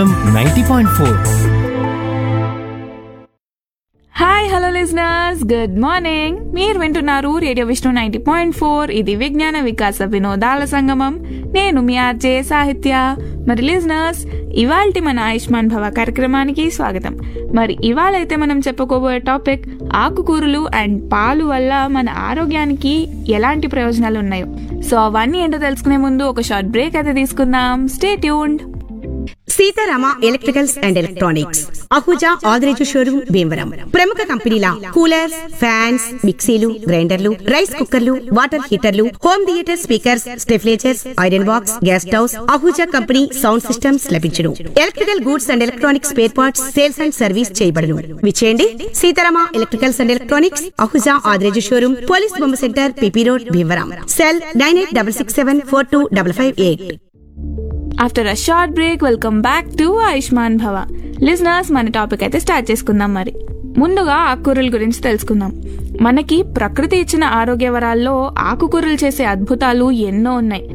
ninety point four hi hello listeners good morning మీరు వింటున్నారు radio Vishnu ninety point four ఇది విజ్ఞాన వికాస వినోదాల సంగమం నేను మీ ఆర్జే సాహిత్య మరి లిజనర్స్ ఇవాల్టి మన ఆయుష్మాన్ భవ కార్యక్రమానికి స్వాగతం మరి ఇవాళైతే మనం చెప్పుకోబోయే టాపిక్ ఆకుకూరలు అండ్ పాలు వల్ల మన ఆరోగ్యానికి ఎలాంటి ప్రయోజనాలు ఉన్నాయో సో అవన్నీ ఏంటో తెలుసుకునే ముందు ఒక షార్ట్ బ్రేక్ అయితే తీసుకుందాం stay tuned Seetharama electricals and electronics Ahuja Adireju showroom Bhimavaram ప్రముఖ కంపెనీల కూలర్స్ ఫ్యాన్స్ మిక్సీలు గ్రైండర్లు రైస్ కుక్కర్లు వాటర్ హీటర్లు home theatre speakers stabilisers iron box gas stoves Ahuja company sound systems లభించును electrical goods and electronics spare parts sales and service చేయబడును విచేయండి Seetharama electricals and electronics Ahuja Adireju showroom police బొమ్మ centre PP road Bhimavaram cell nine eight double six seven four two double five eight after a short break welcome back to Ayushman Bhava listeners మన topic అయితే start చేసుకుందాం మరి ముందుగా ఆకుకూరల గురించి తెలుసుకుందాం మనకి ప్రకృతి ఇచ్చిన ఆరోగ్య వరాల్లో ఆకుకూరలు చేసే అద్భుతాలు ఎన్నో ఉన్నాయి